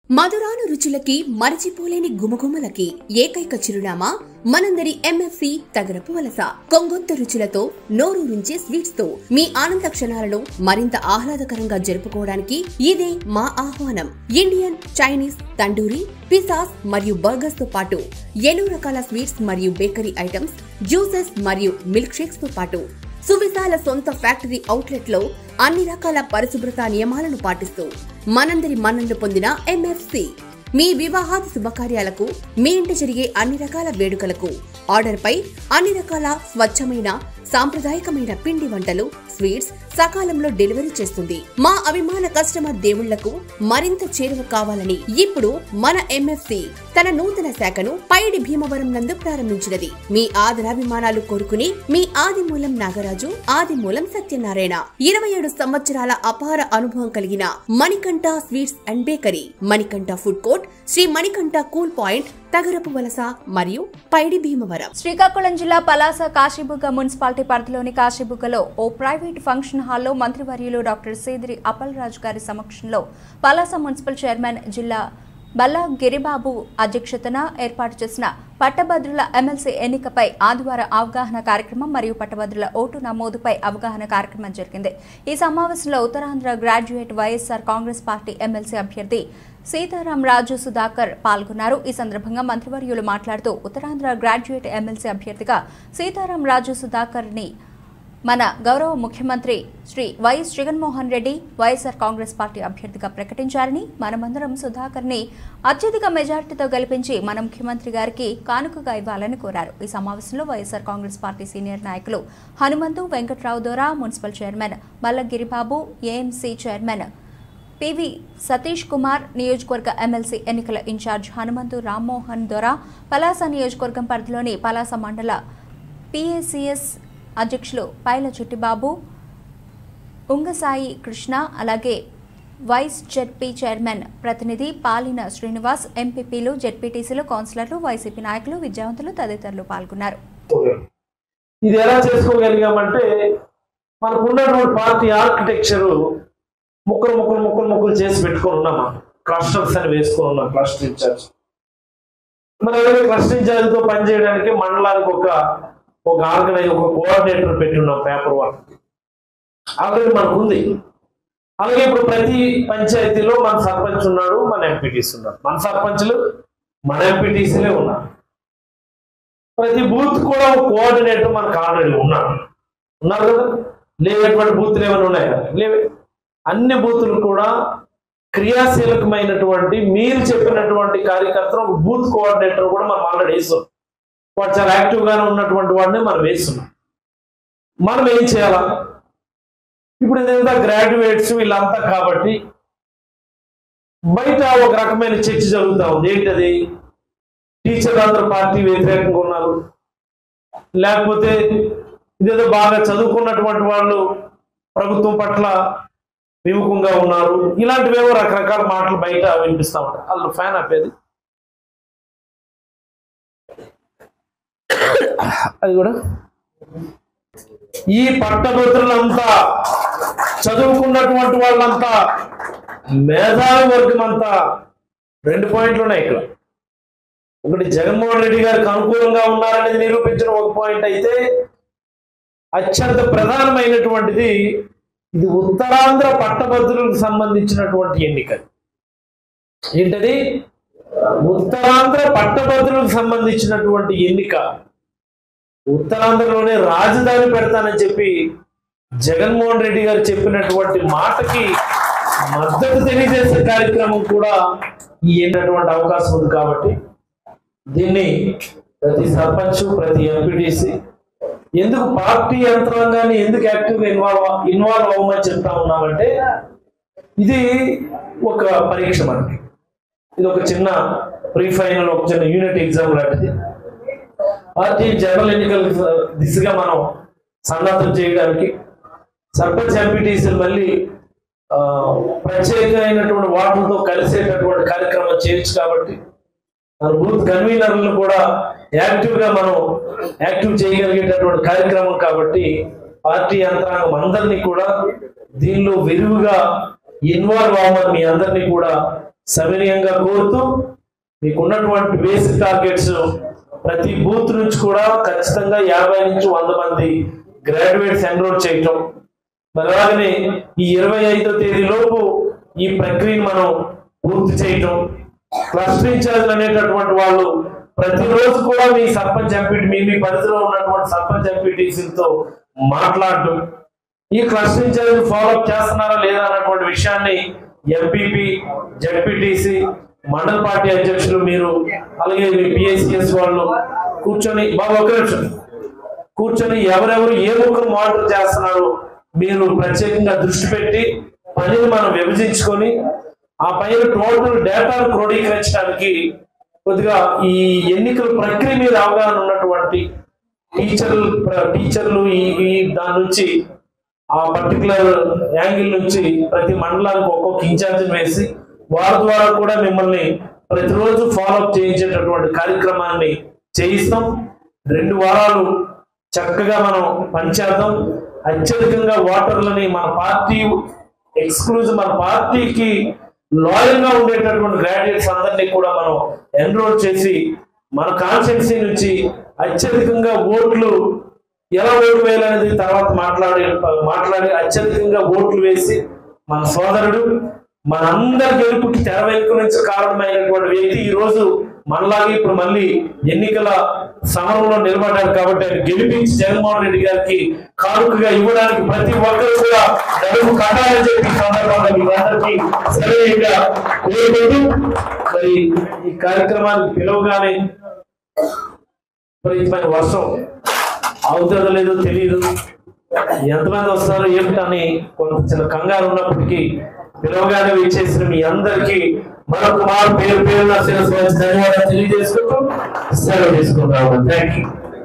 మధురాను రుచులకి మరచిపోలేని గుమగుమలకి ఏకైక చిరునామా మనందరి ఎంఎఫ్సి తగరపు వలస కొంగొత్త రుచులతో నోరూరించే స్వీట్స్ తో మీ ఆనంద క్షణాలను మరింత ఆహ్లాదకరంగా జరుపుకోవడానికి ఇదే మా ఆహ్వానం ఇండియన్ చైనీస్ తండూరి పిసాస్ మరియు బర్గర్స్ తో పాటు ఎన్నో రకాల స్వీట్స్ మరియు బేకరీ ఐటమ్స్ జ్యూసెస్ మరియు మిల్క్ షేక్స్ తో పాటు సువిశాల సొంత ఫ్యాక్టరీ అవుట్లెట్ లో అన్ని రకాల పరిశుభ్రత నియమాలను పాటిస్తూ మనందరి మన్ననలు పొందిన ఎంఎఫ్సి మీ వివాహాది శుభకార్యాలకు మీ ఇంట జరిగే అన్ని రకాల వేడుకలకు ఆర్డర్ పై అన్ని రకాల స్వచ్ఛమైన సాంప్రదాయకమైన పిండి వంటలు స్వీట్స్ సకాలంలో డెలివరీ చేస్తుంది మా అభిమాన కస్టమర్ దేవుళ్లకు మరింత చేరువ కావాలని ఇప్పుడు మన ఎంఎఫ్సి తన నూతన శాఖను పైడి భీమవరం నందు ప్రారంభించినది మీ ఆదరాభిమానాలు కోరుకుని మీ ఆదిమూలం నాగరాజు ఆదిమూలం సత్యనారాయణ ఇరవై ఏడు సంవత్సరాల అపార అనుభవం కలిగిన Manikanta sweets and bakery Manikanta food court Sri Manikanta cool point Tagarapu Valasa మరియు పైడి భీమవరం శ్రీకాకుళం జిల్లా పలాస కాశీబుగ్గ మున్సిపాలిటీ పరిధిలోని కాశీబుగ్గలో ఓ ప్రైవేట్ ఫంక్షన్ హాల్లో మంత్రివర్యులు డాక్టర్ సేదిరి అప్పలరాజు గారి సమక్షంలో పలాస మున్సిపల్ చైర్మన్ జిల్లా బల్లా గిరిబాబు అధ్యక్షతన ఏర్పాటు చేసిన పట్టభద్రుల ఎమ్మెల్సీ ఎన్నికపై ఆదివారం అవగాహన కార్యక్రమం మరియు పట్టభద్రుల ఓటు నమోదుపై అవగాహన కార్యక్రమం జరిగింది ఈ సమావేశంలో Uttarandhra graduate YSR Congress party MLC అభ్యర్థి సీతారాం రాజు సుధాకర్ పాల్గొన్నారు ఈ సందర్భంగా మంత్రివర్యులు మాట్లాడుతూ ఉత్తరాంధ్ర గ్రాడ్యుయేట్ ఎమ్మెల్సీ అభ్యర్థిగా సీతారాం రాజు సుధాకర్ ని మన గౌరవ ముఖ్యమంత్రి Sri YS Jaganmohan Reddy YSR Congress party అభ్యర్థిగా ప్రకటించారని మనమందరం సుధాకర్ ని అత్యధిక మెజార్టీతో గెలిపించి మన ముఖ్యమంత్రి గారికి కానుకగా ఇవ్వాలని కోరారు ఈ సమావేశంలో వైఎస్ఆర్ కాంగ్రెస్ పార్టీ సీనియర్ నాయకులు Hanumanthu Venkatrao Dora municipal chairman Mallagiribabu AMC chairman PV Satish Kumar నియోజకవర్గ ఎమ్మెల్సీ ఎన్నికల ఇన్ఛార్జ్ హనుమంతు రామ్మోహన్ దొర పలాస నియోజకవర్గం పరిధిలోని పలాస మండల పిఏసిఎస్ అధ్యక్షులు పైల చిట్టిబాబు ఉంగసాయి కృష్ణ అలాగే వైస్ జెడ్పీ చైర్మన్ ప్రతినిధి పాలిన శ్రీనివాస్ ఎంపీపీలు జెడ్పీటీసీలు కౌన్సిలర్లు వైసీపీ నాయకులు విద్యావంతులు తదితరులు పాల్గొన్నారు ఇది ఎలా చేసుకోగలిగామంటే మనకు ఉన్నటువంటి పార్టీ ఆర్కిటెక్చర్ ముక్కలు ముక్కలు ముక్కలు ముక్కలు చేసి పెట్టుకొని ఉన్నాం మనం క్లస్టర్స్ అని వేసుకొని ఉన్నాం క్లస్టర్ ఇన్ఛార్జ్ మరి అలాగే క్లస్టర్ ఇన్ఛార్జ్తో పనిచేయడానికి మండలానికి ఒక ఒక ఆర్గనైజ్ ఒక కోఆర్డినేటర్ పెట్టి ఉన్నాం పేపర్ వర్క్ ఆల్రెడీ మనకు ఉంది అలాగే ఇప్పుడు ప్రతి పంచాయతీలో మన సర్పంచ్ ఉన్నాడు మన ఎంపీటీసీ ఉన్నాడు మన సర్పంచ్లు మన ఎంపీటీసీలే ఉన్నారు ప్రతి బూత్ కూడా ఒక కోఆర్డినేటర్ మనకు ఆల్రెడీ ఉన్నాడు ఉన్నారు కదా లేనటువంటి బూత్లు ఏమైనా ఉన్నాయా లేవే అన్ని బూతులు కూడా క్రియాశీలకమైనటువంటి మీరు చెప్పినటువంటి కార్యకర్తలు ఒక బూత్ కోఆర్డినేటర్ కూడా మనం ఆల్రెడీ వేస్తున్నాం వాడు చాలా యాక్టివ్గానే ఉన్నటువంటి వాడిని మనం వేస్తున్నాం మనం ఏం చేయాలా ఇప్పుడు ఇదంతా గ్రాడ్యుయేట్స్ వీళ్ళంతా కాబట్టి బయట ఒక రకమైన చర్చ జరుగుతూ ఉంది ఏంటది టీచర్ అందరూ పార్టీ వ్యతిరేకంగా ఉన్నారు లేకపోతే ఇదేదో బాగా చదువుకున్నటువంటి వాళ్ళు ప్రభుత్వం పట్ల విముఖంగా ఉన్నారు ఇలాంటివేవో రకరకాల మాటలు బయట వినిపిస్తా ఉంటాయి వాళ్ళు ఫ్యాన్ ఆపేది అది కూడా ఈ పట్టభద్రులంతా చదువుకున్నటువంటి వాళ్ళంతా మేధావి వర్గం అంతా రెండు పాయింట్లు ఉన్నాయి ఇక్కడ ఒకటి జగన్మోహన్ రెడ్డి గారికి అనుకూలంగా ఉన్నారనేది నిరూపించిన ఒక పాయింట్ అయితే అత్యంత ప్రధానమైనటువంటిది ఇది ఉత్తరాంధ్ర పట్టభద్రులకు సంబంధించినటువంటి ఎన్నిక ఏంటది ఉత్తరాంధ్ర పట్టభద్రులకు సంబంధించినటువంటి ఎన్నిక ఉత్తరాంధ్రలోనే రాజధాని పెడతానని చెప్పి జగన్మోహన్ రెడ్డి గారు చెప్పినటువంటి మాటకి మద్దతు తెలియజేసే కార్యక్రమం కూడా ఈ ఎన్నటువంటి అవకాశం ఉంది కాబట్టి దీన్ని ప్రతి సర్పంచ్ ప్రతి ఎంపీటీసీ ఎందుకు పార్టీ యంత్రాంగాన్ని ఎందుకు యాక్టివ్గా ఇన్వాల్వ్ ఇన్వాల్వ్ అవ్వమని చెప్తా ఉన్నామంటే ఇది ఒక పరీక్ష మనకి ఇది ఒక చిన్న ప్రీ ఫైనల్ ఒక చిన్న యూనిట్ ఎగ్జామ్ లాంటిది పార్టీ జనరల్ ఎన్నికల దిశగా మనం సన్నద్ధం చేయడానికి సర్పంచ్ ఎంపీటీసీలు మళ్ళీ ఆ, ప్రత్యేకమైనటువంటి వాటితో కలిసేటటువంటి కార్యక్రమం చేయొచ్చు కాబట్టి మన బూత్ కన్వీనర్లను కూడా యాక్టివ్ గా మనం యాక్టివ్ చేయగలిగేటటువంటి కార్యక్రమం కాబట్టి పార్టీ యంత్రాంగం అందరినీ కూడా దీనిలో విరివిగా ఇన్వాల్వ్ అవ్వమని మీ అందరినీ కూడా సవినయంగా కోరుతూ మీకు ఉన్నటువంటి బేసిక్ టార్గెట్స్ ప్రతి బూత్ నుంచి కూడా ఖచ్చితంగా యాభై నుంచి వంద మంది గ్రాడ్యుయేట్స్ ఎన్రోల్ చేయటం మరి అలాగనే ఈ ఇరవై ఐదో తేదీ లోపు ఈ ప్రక్రియను మనం పూర్తి చేయటం క్లస్టర్ ఇన్ఛార్జ్ అనేటటువంటి వాళ్ళు ప్రతిరోజు కూడా మీ సర్పంచ్ ఎంపీటీ మీ మీ పరిధిలో ఉన్నటువంటి సర్పంచ్ ఎంపీటీసీలతో మాట్లాడటం ఈ క్లస్టర్ ఇన్ఛార్జ్ ఫాలోఅప్ చేస్తున్నారా లేదా అన్నటువంటి విషయాన్ని ఎంపీపీ జడ్పీటీసీ మండల పార్టీ అధ్యక్షులు మీరు అలాగే మీ పిఎస్సిఎస్ వాళ్ళు కూర్చొని బాబు ఒక నిమిషం కూర్చొని ఎవరెవరు ఏ ముక్కలు మానిటర్ చేస్తున్నారు మీరు ప్రత్యేకంగా దృష్టి పెట్టి పనిని మనం విభజించుకొని ఆ పైన టోటల్ డేటాను క్రోడీకరించడానికి కొద్దిగా ఈ ఎన్నికల ప్రక్రియ మీద అవగాహన ఉన్నటువంటి టీచర్లు ప్ర- టీచర్లు ఈ ఈ దాని నుంచి ఆ పర్టికులర్ యాంగిల్ నుంచి ప్రతి మండలానికి ఒక్కొక్క ఇన్ఛార్జిని వేసి వారి ద్వారా కూడా మిమ్మల్ని ప్రతిరోజు ఫాలోఅప్ చేయించేటటువంటి కార్యక్రమాన్ని చేయిస్తాం రెండు వారాలు చక్కగా మనం పనిచేద్దాం అత్యధికంగా ఓటర్లని మన పార్టీ ఎక్స్క్లూజివ్ మన పార్టీకి లాయల్ గా ఉండేటటువంటి గ్రాడ్యుయేట్స్ అందరినీ కూడా మనం ఎన్రోల్ చేసి మన కాన్స్టిట్యున్సీ నుంచి అత్యధికంగా ఓట్లు ఎలా ఓటు వేయాలనేది తర్వాత మాట్లాడి మాట్లాడి అత్యధికంగా ఓట్లు వేసి మన సోదరుడు మనందరి గెలుపుకి తెర వెనుక నుంచి కారణమైనటువంటి వ్యక్తి ఈ రోజు మనలాగే ఇప్పుడు మళ్ళీ ఎన్నికల సమరంలో నిలబడ్డారు కాబట్టి ఆయన గెలిపించి జగన్మోహన్ రెడ్డి గారికి కానుకగా ఇవ్వడానికి ప్రతి ఒక్కరు కూడా నడుము కట్టాలని చెప్పి ఈ సందర్భంగా మీరందరికీ సరైనగా కోరుకుంటూ మరి ఈ కార్యక్రమానికి పిలవగానే విపరీతమైన వర్షం అవుతుందో లేదో తెలియదు ఎంతమంది వస్తారో ఏమిటని కొంత చిన్న కంగారు ఉన్నప్పటికీ పిలవగానే విచ్చేసిన మీ అందరికీ మరొక మారు పేరు పేరు నా శిరస్సు వచ్చి ధన్యవాదాలు తెలియజేసుకుంటూ సెలవు తీసుకుంటాము థ్యాంక్ యూ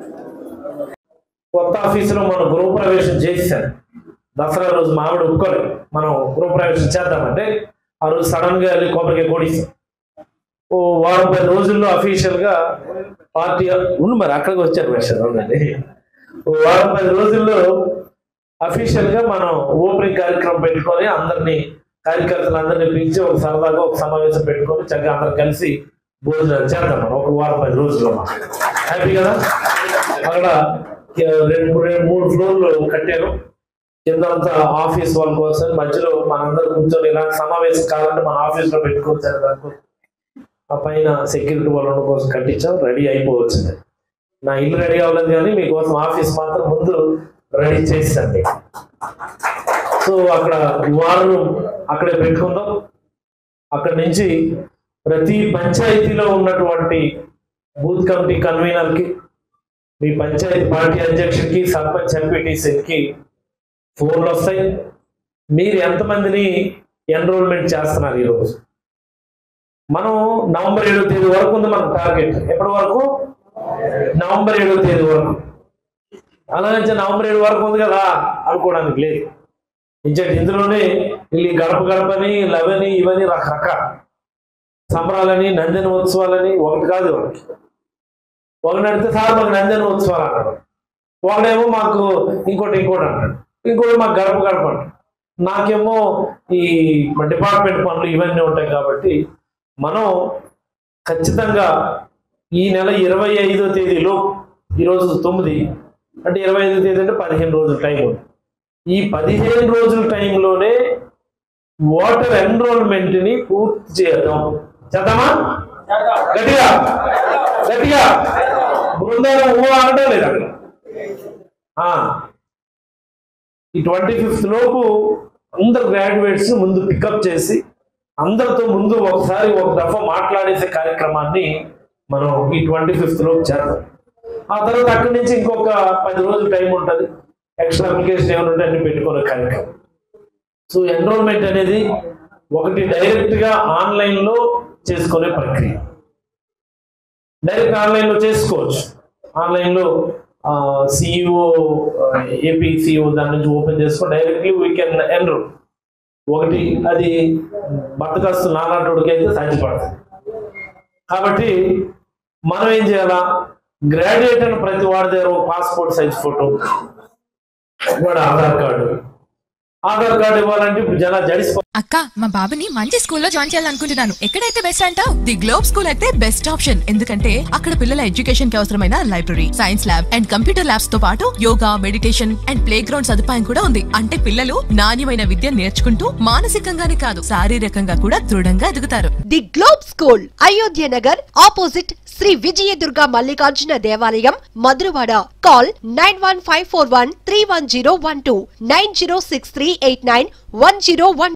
కొత్త ఆఫీసులో మనం గృహప్రవేశం చేశారు దసరా రోజు మామిడి ఒప్పుకోలేదు మనం గృహప్రవేశం చేద్దామంటే ఆ రోజు సడన్ గా వెళ్ళి కొబ్బరికాయ కొడిస్తాం ఓ వారం పది రోజుల్లో అఫీషియల్ గా పార్టీ ఉండు మరి అక్కడికి వచ్చారు విషయం ఉందండి ఓ వారం పది రోజుల్లో అఫీషియల్ గా మనం ఓపెనింగ్ కార్యక్రమం పెట్టుకొని అందరినీ కార్యకర్తలు అందరినీ పిలిచి ఒక సరదాగా ఒక సమావేశం పెట్టుకొని చక్కగా అందరం కలిసి భోజనాలు చేద్దాం మనం ఒక వారం పది రోజుల్లో మనం హ్యాపీ కదా అక్కడ ఆ, రెండు మూడు రెండు మూడు ఫ్లోర్లు కట్టారు కిందంతా ఆఫీస్ వాళ్ళ కోసం మధ్యలో మనందరూ కూర్చొని ఇలాంటి సమావేశం కావాలంటే మన ఆఫీస్ లో పెట్టుకోవచ్చు అనే దానికోసం ఆ పైన సెక్యూరిటీ వాళ్ళ కోసం కట్టించాం రెడీ అయిపోవచ్చింది నా ఇల్లు రెడీ అవ్వలేదు కానీ మీకోసం ఆఫీస్ మాత్రం ముందు రెడీ చేసింది సో అక్కడ వారు అక్కడే పెట్టుకుందాం అక్కడి నుంచి ప్రతి పంచాయతీలో ఉన్నటువంటి బూత్ కమిటీ కన్వీనర్కి మీ పంచాయతీ పార్టీ అధ్యక్షుడికి సర్పంచ్ ఎంపీటీసీకి ఫోన్లు వస్తాయి మీరు ఎంతమందిని ఎన్రోల్మెంట్ చేస్తున్నారు ఈరోజు మనం నవంబర్ ఏడో తేదీ వరకు ఉంది మనకు టార్గెట్ ఎప్పటి వరకు నవంబర్ ఏడో తేదీ వరకు అలాగే నవంబర్ ఏడు వరకు ఉంది కదా అనుకోవడానికి లేదు ఇంచటి ఇందులోనే వీళ్ళు ఈ గడప గడపని లవని ఇవని రకరకాల సంబరాలని నందన ఉత్సవాలని ఒకటి కాదు వాళ్ళకి ఒకటి అడిగితే సార్ మాకు నందన ఉత్సవాలు అన్నాడు ఒకడేమో మాకు ఇంకోటి ఇంకోటి అన్నాడు ఇంకోటి మాకు గడప గడప అంటాడు నాకేమో ఈ డిపార్ట్మెంట్ పనులు ఇవన్నీ ఉంటాయి కాబట్టి మనం ఖచ్చితంగా ఈ నెల ఇరవై ఐదో తేదీలో ఈరోజు తొమ్మిది అంటే ఇరవై ఐదో తేదీ అంటే పదిహేను రోజుల టైం ఉంది ఈ పదిహేను రోజుల టైంలోనే ఓటర్ ఎన్రోల్మెంట్ ని పూర్తి చేయడం చేద్దామా గట్టిగా గట్టిగా బృందాలు ఊ అనడం లేదా ఆ. ఈ ట్వంటీ ఫిఫ్త్ లోపు అందరు గ్రాడ్యుయేట్స్ ముందు పికప్ చేసి అందరితో ముందు ఒకసారి ఒక దఫా మాట్లాడేసే కార్యక్రమాన్ని మనం ఈ ట్వంటీ ఫిఫ్త్ లోపు చేద్దాం ఆ తర్వాత అక్కడి నుంచి ఇంకొక పది రోజులు టైం ఉంటుంది ఎక్స్ట్రా అప్లికేషన్ ఏమైనా ఉంటే అన్ని పెట్టుకునే కార్యక్రమం సో ఎన్రోల్మెంట్ అనేది ఒకటి డైరెక్ట్ గా ఆన్లైన్ లో చేసుకునే ప్రక్రియ డైరెక్ట్ ఆన్లైన్ లో చేసుకోవచ్చు ఆన్లైన్ లో సిఇఓ ఏపీ సిఇఓ దాని నుంచి ఓపెన్ చేసుకొని డైరెక్ట్లీ వీ కెన్ ఎన్రోల్ ఒకటి అది బతకస్తు నానాటోడికి అయితే సాధ్యపడుతుంది కాబట్టి మనం ఏం చేయాలా గ్రాడ్యుయేట్ అని ప్రతి వాడి దగ్గర పాస్పోర్ట్ సైజ్ ఫోటో వాడు ఆధార్ కార్డు ఆధార్ కార్డు ఇవ్వాలంటే ఇప్పుడు జనాలు జడిసిపో అక్క మా బాబుని మంచి స్కూల్లో జాయిన్ చేయాలనుకుంటున్నాను ఎక్కడైతే బెస్ట్ అంటావు ది గ్లోబ్ స్కూల్ అయితే బెస్ట్ ఆప్షన్ ఎందుకంటే అక్కడ పిల్లల ఎడ్యుకేషన్ కి అవసరమైన library science lab and computer labs తో పాటు yoga meditation and playground సదుపాయం కూడా ఉంది అంటే పిల్లలు నాణ్యమైన విద్య నేర్చుకుంటూ మానసికంగానే కాదు శారీరకంగా కూడా దృఢంగా ఎదుగుతారు the globe school Ayodhya Nagar opposite Sri Vijayadurga Mallikarjuna దేవాలయం Madhurawada call nine one five four one three one zero one two nine zero six three eight nine one zero one